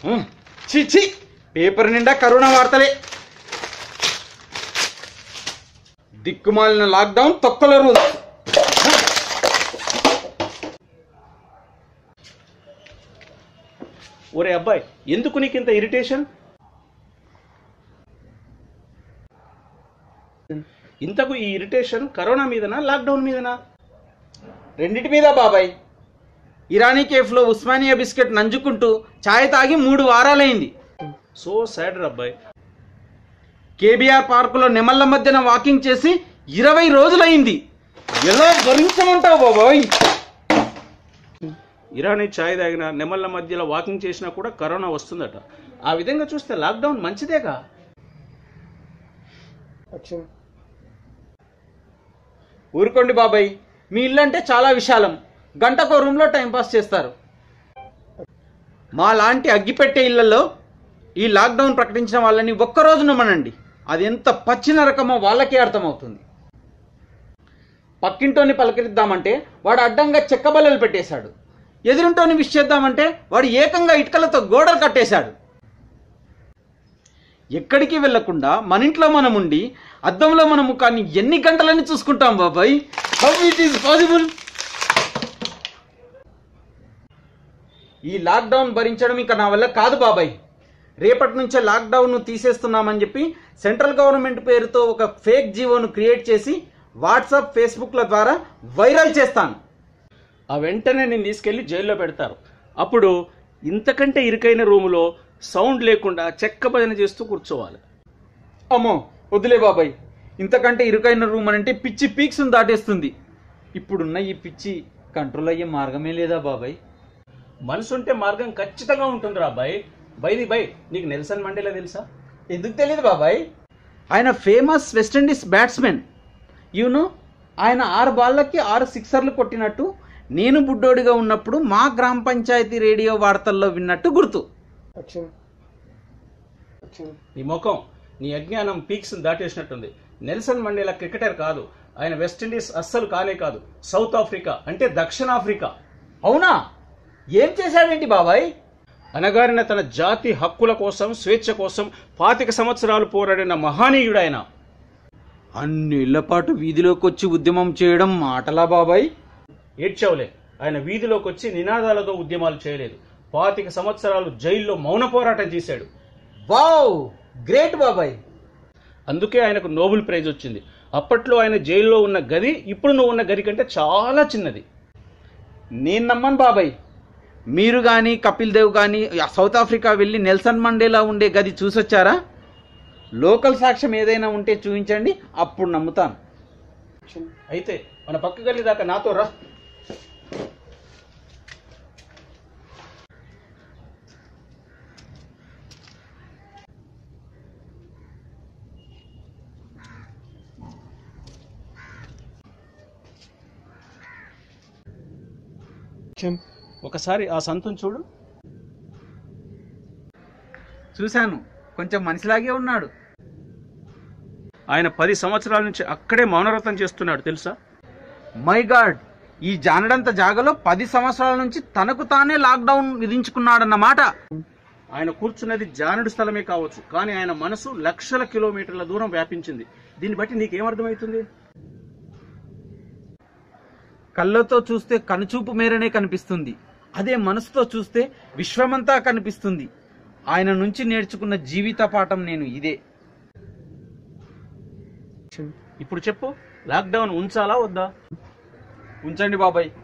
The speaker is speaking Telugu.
ఉమ్, ఛీ ఛీ పేపర్ నిండా కరోనా వార్తలే దిక్కుమాలిన లాక్డౌన్ తొక్కల రూల్స్ ఒరే అబ్బాయి ఎందుకు నీకు ఇంత ఇరిటేషన్ ఇంతకు ఈ ఇరిటేషన్ కరోనా మీదనా లాక్డౌన్ మీదనా రెండిటి మీద బాబాయ్ ఇరానీ కేఫ్లో ఉస్మానియా బిస్కెట్ నంజుకుంటూ ఛాయ్ తాగి మూడు వారాలైంది సో సాడ్ అబ్బాయి కేబీఆర్ పార్కులో నెమళ్ళ మధ్యన వాకింగ్ చేసి ఇరవై రోజులైంది ఎలా భరించమంటావు బాబాయ్ ఇరానీ ఛాయ్ తాగిన నెమళ్ళ మధ్యలో వాకింగ్ చేసినా కూడా కరోనా వస్తుందట ఆ విధంగా చూస్తే లాక్డౌన్ మంచిదేగా ఊరుకోండి బాబాయ్ మీ ఇల్లు అంటే చాలా విశాలం గంటకో రూమ్లో టైంపాస్ చేస్తారు మా లాంటి అగ్గిపెట్టే ఇళ్లలో ఈ లాక్డౌన్ ప్రకటించిన వాళ్ళని ఒక్కరోజు నమ్మనండి అది ఎంత పచ్చి నరకమో వాళ్ళకే అర్థమవుతుంది పక్కింటోని పలకరిద్దామంటే వాడు అడ్డంగా చెక్కబల్లలు పెట్టేశాడు ఎదురింటోని విష్ చేద్దామంటే వాడు ఏకంగా ఇటుకలతో గోడలు కట్టేశాడు ఎక్కడికి వెళ్లకుండా మన ఇంట్లో మనం ఉండి అద్దంలో మన ముఖాన్ని ఎన్ని గంటలని చూసుకుంటాం బాబాయ్ హౌ ఇట్ ఈస్ పాసిబుల్ ఈ లాక్డౌన్ భరించడం ఇక నా వల్ల కాదు బాబాయ్ రేపటి నుంచే లాక్డౌన్ను తీసేస్తున్నామని చెప్పి సెంట్రల్ గవర్నమెంట్ పేరుతో ఒక ఫేక్ జీవోను క్రియేట్ చేసి వాట్సాప్ ఫేస్బుక్ల ద్వారా వైరల్ చేస్తాను ఆ వెంటనే నేను తీసుకెళ్లి జైల్లో పెడతారు అప్పుడు ఇంతకంటే ఇరుకైన రూములో సౌండ్ లేకుండా చెక్క భజన చేస్తూ కూర్చోవాలి అమ్మో వదిలే బాబాయ్ ఇంతకంటే ఇరుకైన రూమ్ అని అంటే పిచ్చి పీక్స్ దాటేస్తుంది ఇప్పుడున్న ఈ పిచ్చి కంట్రోల్ అయ్యే మార్గమే లేదా బాబాయ్ మనసుంటే మార్గం ఖచ్చితంగా ఉంటుందిరా అబ్బాయి బైది బై నీకు నెల్సన్ మండేలా తెలుసా ఎందుకు తెలియదు బాబాయ్ ఆయన ఫేమస్ వెస్టిండీస్ బ్యాట్స్మెన్ యూను ఆయన ఆరు బాళ్ళకి ఆరు సిక్సర్లు కొట్టినట్టు నేను బుడ్డోడిగా ఉన్నప్పుడు మా గ్రామ పంచాయతీ రేడియో వార్తల్లో విన్నట్టు గుర్తు నీ ముఖం నీ అజ్ఞానం పీక్స్ దాటేసినట్టుంది నెల్సన్ మండేలా క్రికెటర్ కాదు ఆయన వెస్టిండీస్ అస్సలు కానే కాదు సౌత్ ఆఫ్రికా అంటే దక్షిణాఫ్రికా అవునా ఏం చేశాడేంటి బాబాయ్ అనగారిన తన జాతి హక్కుల కోసం స్వేచ్ఛ కోసం పాతిక సంవత్సరాలు పోరాడిన మహానీయుడు ఆయన అన్నేళ్ల పాటు వీధిలోకి వచ్చి ఉద్యమం చేయడం మాటలా బాబాయ్ ఏడ్చవలే ఆయన వీధిలోకి వచ్చి నినాదాలతో ఉద్యమాలు చేయలేదు పాతిక సంవత్సరాలు జైల్లో మౌన పోరాటం చేశాడు వావ్ గ్రేట్ బాబాయ్ అందుకే ఆయనకు నోబెల్ ప్రైజ్ వచ్చింది అప్పట్లో ఆయన జైల్లో ఉన్న గది ఇప్పుడు నువ్వు ఉన్న గది కంటే చాలా చిన్నది నేను నమ్మను బాబాయ్ మీరు కానీ కపిల్ దేవ్ కానీ సౌత్ ఆఫ్రికా వెళ్ళి నెల్సన్ మండేలా ఉండే గది చూసొచ్చారా లోకల్ సాక్ష్యం ఏదైనా ఉంటే చూపించండి అప్పుడు నమ్ముతాను అయితే మన పక్క గల్లి దాకా నాతో రా ఒకసారి ఆ సంతం చూడు చూశాను కొంచెం మనిషిలాగే ఉన్నాడు ఆయన పది సంవత్సరాల నుంచి అక్కడే మౌనవ్రతం చేస్తున్నాడు తెలుసా మై గాడ్ ఈ జానడంత జాగలో పది సంవత్సరాల నుంచి తనకు తానే లాక్డౌన్ విధించుకున్నాడన్నమాట ఆయన కూర్చున్నది జానుడి స్థలమే కావచ్చు కానీ ఆయన మనసు లక్షల కిలోమీటర్ల దూరం వ్యాపించింది దీన్ని బట్టి నీకేమర్థమవుతుంది కళ్ళతో చూస్తే కనుచూపు మేరనే కనిపిస్తుంది అదే మనసుతో చూస్తే విశ్వమంతా కనిపిస్తుంది ఆయన నుంచి నేర్చుకున్న జీవిత పాఠం నేను ఇదే ఇప్పుడు చెప్పు లాక్డౌన్ ఉంచాలా వద్దా ఉంచండి బాబాయ్